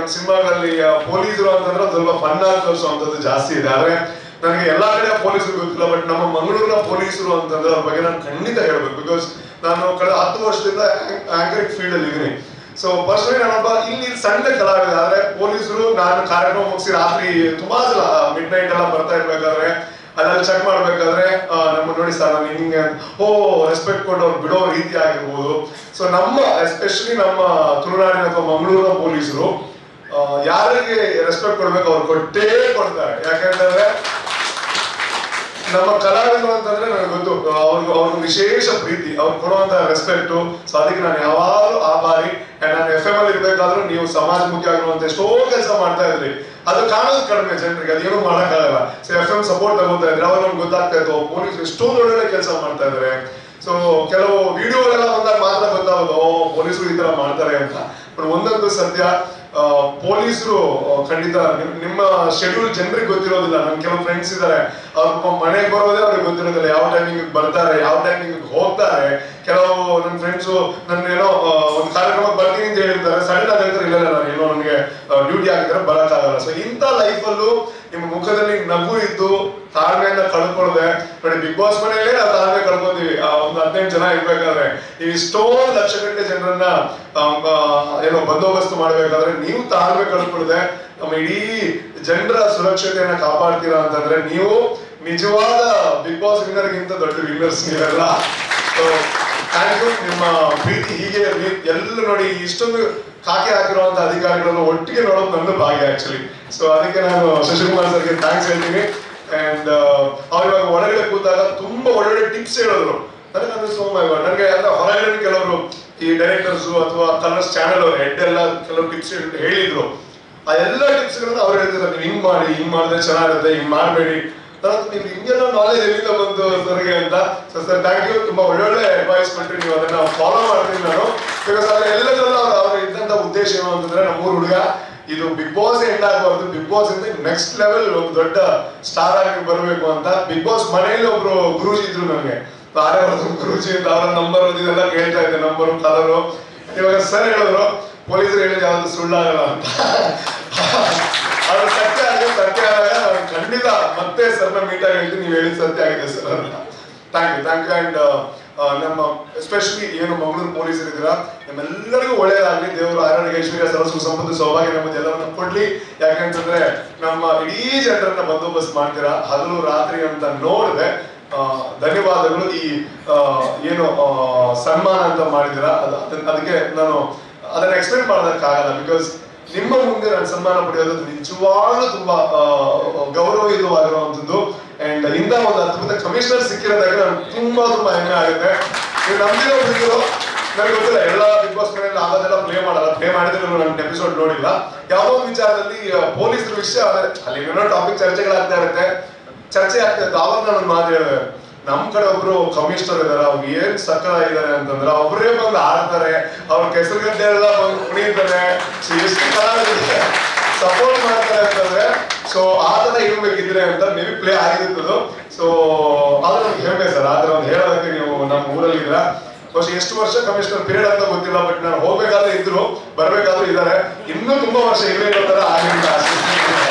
ನಮ್ಮ ಸಿನಿಮಾಗಳಲ್ಲಿ ಪೊಲೀಸರು ಅಂತಂದ್ರೆ ಒಂದ್ ಸ್ವಲ್ಪ ಫನ್ ಆಗಿ ತೋರಿಸುವಂಥದ್ದು ಜಾಸ್ತಿ ಇದೆ ಆದ್ರೆ ನನಗೆ ಎಲ್ಲಾ ಕಡೆ ಪೊಲೀಸರು ಗೊತ್ತಿಲ್ಲ ಬಟ್ ನಮ್ಮ ಮಂಗಳೂರಿನ ಪೊಲೀಸರು ಅಂತಂದ್ರೆ ಅವ್ರ ಬಗ್ಗೆ ನಾನು ಖಂಡಿತ ಹೇಳ್ಬೇಕು ಬಿಕಾಸ್ ನಾನು ಕಳೆದ ಹತ್ತು ವರ್ಷದಿಂದ ಆಂಕರಿಂಗ್ ಫೀಲ್ಡ್ ಅಲ್ಲಿ ಇದ್ದೀನಿ ಸೊ ಪರ್ಸನಲಿ ನಾನೊಬ್ಬ ಇಲ್ಲಿ ಸಣ್ಣ ಕಲಾವಿದ ಆದ್ರೆ ಪೊಲೀಸರು ನಾನು ಕಾರ್ಯಕ್ರಮ ಮುಗಿಸಿ ರಾತ್ರಿ ತುಂಬಾ ಸಲ ಮಿಡ್ ನೈಟ್ ಎಲ್ಲ ಬರ್ತಾ ಇರ್ಬೇಕಾದ್ರೆ ಅದ್ರಲ್ಲಿ ಚೆಕ್ ಮಾಡ್ಬೇಕಾದ್ರೆ ಆ, ನಮ್ಮ ನೋಡಿ ಸರ್ ನಾನು ಹಿಂಗೆ ಓ ರೆಸ್ಪೆಕ್ಟ್ ಕೊಟ್ಟು ಅವ್ರು ಬಿಡೋ ರೀತಿ ಆಗಿರ್ಬೋದು ಸೊ ನಮ್ಮ ಎಸ್ಪೆಷಲಿ ನಮ್ಮ ತುಳುನಾಡಿನ ಅಥವಾ ಮಂಗಳೂರಿನ ಪೊಲೀಸರು ಆ, ಯಾರಿಗೆ ರೆಸ್ಪೆಕ್ಟ್ ಕೊಡ್ಬೇಕು ಅವ್ರು ಕೊಟ್ಟೇ ಕೊಡ್ತಾರೆ ಯಾಕಂತಂದ್ರೆ ನಮ್ಮ ಕಲಾವಿದರು ಅಂತಂದ್ರೆ ನನಗೆ ಗೊತ್ತು ಅವ್ರಿಗೆ ಅವ್ರಿಗೆ ವಿಶೇಷ ಪ್ರೀತಿ ಅವ್ರು ಕೊಡುವಂತ ರೆಸ್ಪೆಕ್ಟ್ ಸೊ ಅದಕ್ಕೆ ನಾನು ಯಾವಾಗಲೂ ಆಭಾರಿ And ನಾನು ಎಫ್ ಎಂ ಅಲ್ಲಿ ಇರ್ಬೇಕಾದ್ರೂ ನೀವು ಸಮಾಜಮುಖಿ ಆಗಿರುವಂತ ಎಷ್ಟೋ ಕೆಲಸ ಮಾಡ್ತಾ ಇದ್ರಿ ಅದು ಕಾಣೋದು ಕಡಿಮೆ ಜನರಿಗೆ ಅದೇನು ಮಾಡಕ್ಕಾಗಲ್ಲ ಸೊ ಎಫ್ ಎಂ ಸಪೋರ್ಟ್ ತಗೋತಾ ಇದ್ರೆ ಅವಾಗ ನಮ್ಗೆ ಗೊತ್ತಾಗ್ತಾ ಇತ್ತು ಪೊಲೀಸ್ ಎಷ್ಟೋ ಒಳ್ಳೊಳ್ಳೆ ಕೆಲಸ ಮಾಡ್ತಾ ಇದಾರೆ ಸೊ ಕೆಲವು ವಿಡಿಯೋಗಳೆಲ್ಲ ಬಂದಾಗ ಮಾತ್ರ ಗೊತ್ತಾಗೋದು ಓ ಪೊಲೀಸರು ಈ ತರ ಮಾಡ್ತಾರೆ ಅಂತ ಬಟ್ ಒಂದೊಂದು ಸತ್ಯ ಆ, ಪೊಲೀಸರು ಆ, ಖಂಡಿತ ನಿಮ್- ನಿಮ್ಮ ಶೆಡ್ಯೂಲ್ ಜನರಿಗೆ ಗೊತ್ತಿರೋದಿಲ್ಲ ನನ್ ಕೆಲವು ಫ್ರೆಂಡ್ಸ್ ಇದ್ದಾರೆ ಅವ್ರ ಪಾಪ ಮನೆಗೆ ಬರೋದೇ ಅವ್ರಿಗೆ ಗೊತ್ತಿರೋದಿಲ್ಲ ಯಾವ ಟೈಮಿಂಗ್ ಬರ್ತಾರೆ ಯಾವ ಟೈಮಿಂಗ್ ಹೋಗ್ತಾರೆ ಕೆಲವು ನನ್ನ ಫ್ರೆಂಡ್ಸು ನನ್ನ ಏನೋ ಆ, ಒಂದು ಕಾರ್ಯಕ್ರಮಕ್ಕೆ ಬರ್ತೀನಿ ಅಂತ ಹೇಳಿರ್ತಾರೆ ಸಡನ್ ಆಗಿ ಹೇಳ್ತಾರೆ ಇಲ್ಲ ಇಲ್ಲ, ನಾನು ಏನೋ ನನಗೆ ಡ್ಯೂಟಿ ಆಗಿದ್ರೆ ಬರಕ್ಕಾಗಲ್ಲ ಸೊ ಇಂಥ ಲೈಫಲ್ಲೂ ನಿಮ್ಮ ಮುಖದಲ್ಲಿ ನಗು ಇದ್ದು ತಾಳ್ಮೆಯನ್ನ ಕಳ್ಕೊಳ್ಳದೆ ನೋಡಿ ಬಿಗ್ ಬಾಸ್ ಮನೆಯಲ್ಲೇ ನಾವು ತಾಳ್ಮೆ ಕಳ್ಕೊಂತೀವಿ ಆ ಒಂದು ಹದಿನೆಂಟು ಜನ ಇರ್ಬೇಕಾದ್ರೆ ನೀವು ಇಷ್ಟೊಂದು ಲಕ್ಷ ಗಂಟೆ ಜನರನ್ನ ಆ, ಆ, ಏನೋ ಬಂದೋಬಸ್ತ್ ಮಾಡ್ಬೇಕಾದ್ರೆ ನೀವು ತಾಳ್ಮೆ ಕಳ್ಕೊಳ್ಳದೆ ನಮ್ಮ ಇಡೀ ಜನರ ಸುರಕ್ಷತೆಯನ್ನ ಕಾಪಾಡ್ತೀರಾ ಅಂತಂದ್ರೆ ನೀವು ನಿಜವಾದ ಬಿಗ್ ಬಾಸ್ ವಿನ್ನರ್ಗಿಂತ ದೊಡ್ಡ ವಿನ್ನರ್ಸ್ ನೀವೆಲ್ಲ ಸೊ ಥ್ಯಾಂಕ್ ಯು ನಿಮ್ಮ ಪ್ರೀತಿ ಹೀಗೆ ಇರ್ಲಿ ಎಲ್ಲ ನೋಡಿ ಇಷ್ಟೊಂದು ಖಾಕಿ ಹಾಕಿರುವಂತ ಅಧಿಕಾರಿಗಳನ್ನು ಒಟ್ಟಿಗೆ ನೋಡೋದು ನನ್ನ ಭಾಗ್ಯ ಆಕ್ಚುಲಿ ಸೊ ಅದಕ್ಕೆ ನಾನು ಶಶಿಕುಮಾರ್ ಸರ್ಗೆ ಥ್ಯಾಂಕ್ಸ್ ಹೇಳ್ತೀನಿ ಅಂಡ್ ಅವ್ರು ಇವಾಗ ಒಳಗಡೆ ಕೂತಾಗ ತುಂಬಾ ಒಳ್ಳೊಳ್ಳೆ ಟಿಪ್ಸ್ ಹೇಳಿದ್ರು ನನಗೆ ಅಂದ್ರೆ ಸೋಮ ನನಗೆ ಅಂದ್ರೆ ಹೊರಗಡೆ ಕೆಲವರು ಈ ಡೈರೆಕ್ಟರ್ಸ್ ಅಥವಾ ಕಲರ್ಸ್ ಚಾನೆಲ್ ಅವ್ರ ಹೆಡ್ ಎಲ್ಲ ಕೆಲವು ಟಿಪ್ಸ್ ಹೇಳಿದ್ರು ಆ ಎಲ್ಲ ಟಿಪ್ಸ್ ಗಳನ್ನ ಅವ್ರು ಹೇಳ್ತಿದ್ದಾರೆ ನೀವು ಹಿಂಗ್ ಮಾಡಿ ಹಿಂಗ್ ಮಾಡಿದ್ರೆ ಚೆನ್ನಾಗಿರುತ್ತೆ ಹಿಂಗ್ ಮಾಡಬೇಡಿ ನೀವು ಹಿಂಗೆಲ್ಲ ನಾಲೆಜ್ ಎಲ್ಲಿಂದ ಬಂತು ಸರ್ಗೆ ಅಂತ ಸೊ ಸರ್ ಥ್ಯಾಂಕ್ ಯು ತುಂಬಾ ಒಳ್ಳೊಳ್ಳೆ ಅಡ್ವೈಸ್ ಕೊಟ್ರಿ ನೀವು ಅದನ್ನ ಫಾಲೋ ಮಾಡ್ತೀನಿ ನಾನು ಬಿಕಾಸ್ ಅದ್ರ ಎಲ್ಲದರಲ್ಲೂ ಅವ್ರು ಅವ್ರ ಇದ್ದಂತ ಉದ್ದೇಶ ಏನು ಅಂತಂದ್ರೆ ನಮ್ಮೂರು ಹುಡುಗ ಇದು ಬಿಗ್ ಬಾಸ್ ಎಂಡ್ ಆಗಬಾರ್ದು ಬಿಗ್ ಬಾಸ್ ಇಂದ ನೆಕ್ಸ್ಟ್ ಲೆವೆಲ್ ಒಂದು ದೊಡ್ಡ ಸ್ಟಾರ್ ಆಗಿ ಬರಬೇಕು ಅಂತ ಬಿಗ್ ಬಾಸ್ ಮನೆಯಲ್ಲಿ ಒಬ್ರು ಗುರೂಜಿ ಇದ್ರು ನನಗೆ ಆರ್ಯವರ್ಧನ್ ಗುರೂಜಿ ಅಂತ ಅವರ ನಂಬರ್ ಇದೆಲ್ಲ ಕೇಳ್ತಾ ಇದ್ದೆ ನಂಬರು ಕಲರು ಇವಾಗ ಸರ್ ಹೇಳಿದ್ರು ಪೊಲೀಸರು ಹೇಳಿದ ಯಾವ್ದು ಸುಳ್ಳಾಗಲ್ಲ ಅಂತ ಅದು ಸತ್ಯ ಆಗಿದೆ ಸತ್ಯ ಆದಾಗ ನಾನು ಖಂಡಿತ ಮತ್ತೆ ಸರ್ನ ಮೀಟ್ ಆಗಿ ಹೇಳ್ತೀನಿ ನೀವು ಹೇಳಿದ ಸತ್ಯ ಆಗಿದೆ ಸರ್ ಅಂತ thank you thank you and ನಮ್ಮ ಎಸ್ಪೆಷಲಿ ಏನು ಮಂಗಳೂರು ಪೊಲೀಸರು ಇದ್ದೀರಾ ನಿಮ್ಮೆಲ್ಲರಿಗೂ ಒಳ್ಳೆಯದಾಗಲಿ ದೇವರು ಆರೋಗ್ಯ ಐಶ್ವರ್ಯ ಸರಸ್ವ ಸಂಪತ್ತು ಸೌಭಾಗ್ಯ ನಮ್ಮದು ಎಲ್ಲವನ್ನು ಕೊಡ್ಲಿ ಯಾಕಂತಂದ್ರೆ ನಮ್ಮ ಇಡೀ ಜನರನ್ನ ಬಂದೋಬಸ್ತ್ ಮಾಡ್ತೀರಾ ಹಗಲು ರಾತ್ರಿ ಅಂತ ನೋಡಿದೆ ಆ, ಧನ್ಯವಾದಗಳು ಈ ಆ, ಏನು ಆ, ಸನ್ಮಾನ ಅಂತ ಮಾಡಿದ್ದೀರಾ ಅದು ಅದನ್ನ- ಅದಕ್ಕೆ ನಾನು ಅದನ್ನ ಎಕ್ಸ್ಪ್ಲೇನ್ ಮಾಡೋದಕ್ಕಾಗಲ್ಲ ಬಿಕಾಸ್ ನಿಮ್ಮ ಮುಂದೆ ನಾನು ಸನ್ಮಾನ ಪಡೆಯೋದು ನಿಜವಾಗ್ಲೂ ತುಂಬಾ ಆ, ಗೌರವಯುತವಾಗಿರುವಂಥದ್ದು ಅಂಡ್ ಇಂದ ಒಂದು ಅದ್ಭುತ ಕಮಿಷನರ್ ಸಿಕ್ಕಿರೋದಾಗ ನಾನು ತುಂಬಾ ತುಂಬಾ ಹೆಮ್ಮೆ ಆಗುತ್ತೆ ನೀವು ನಂಬಿರೋ ಬಿಟ್ಟಿರೋ ನನಗೆ ಗೊತ್ತಿಲ್ಲ ಎಲ್ಲ ಬಿಗ್ ಬಾಸ್ ಮನೆಯಲ್ಲಿ ಆಗೋದೆಲ್ಲ ಪ್ಲೇ ಮಾಡಲ್ಲ ಪ್ಲೇ ಮಾಡಿದ್ರೆ ನನ್ನ ಎಪಿಸೋಡ್ ನೋಡಿಲ್ಲ ಯಾವುದೋ ಒಂದು ವಿಚಾರದಲ್ಲಿ ಪೊಲೀಸರ ವಿಷಯ ಅದೇ- ಅಲ್ಲಿ ಏನೋ ಟಾಪಿಕ್ ಚರ್ಚೆಗಳಾಗ್ತಾ ಇರುತ್ತೆ ಚರ್ಚೆ ಆಗ್ತಾ ಇತ್ತು ಆವಾಗ ನಾನು ಮಾತು ಹೇಳಿದೆ ನಮ್ ಕಡೆ ಒಬ್ರು ಕಮಿಷನರ್ ಇದಾರೆ ಅವ್ರು ಏನ್ ಸಕ್ಕರಾಗಿದ್ದಾರೆ ಅಂತಂದ್ರೆ ಒಬ್ಬರೇ ಬಂದು ಆಡ್ತಾರೆ ಅವ್ರ ಕೆಸರುಗದ್ದೆ ಎಲ್ಲ ಬಂದು ಕುಣಿತಾರೆ So ಎಷ್ಟು ಕಲಾವಿದರಿಗೆ ಸಪೋರ್ಟ್ ಮಾಡ್ತಾರೆ ಅಂತಂದ್ರೆ ಸೊ ಆ ತರ ಇರ್ಬೇಕಿದ್ರೆ ಅಂತ ಮೇ ಬಿ ಪ್ಲೇ ಆಗಿರುತ್ತದು ಸೊ ಆದ್ರೆ ನಮ್ಗೆ ಹೆಮ್ಮೆ ಸರ್ ಆದ್ರೆ ಅವ್ನು ಹೇಳೋದಕ್ಕೆ ನೀವು ನಮ್ಮ ಊರಲ್ಲಿ ಇದ್ರ ಬಹುಶಃ ಎಷ್ಟು ವರ್ಷ ಕಮಿಷನರ್ ಪೀರಿಯಡ್ ಅಂತ ಗೊತ್ತಿಲ್ಲ ಬಟ್ ನಾನು ಹೋಗ್ಬೇಕಾದ್ರೆ ಇದ್ರು ಬರ್ಬೇಕಾದ್ರೂ ಇದಾರೆ ಇನ್ನೂ ತುಂಬಾ ವರ್ಷ ಇರಬೇಕು ತರ ಆಗಿಲ್ಲ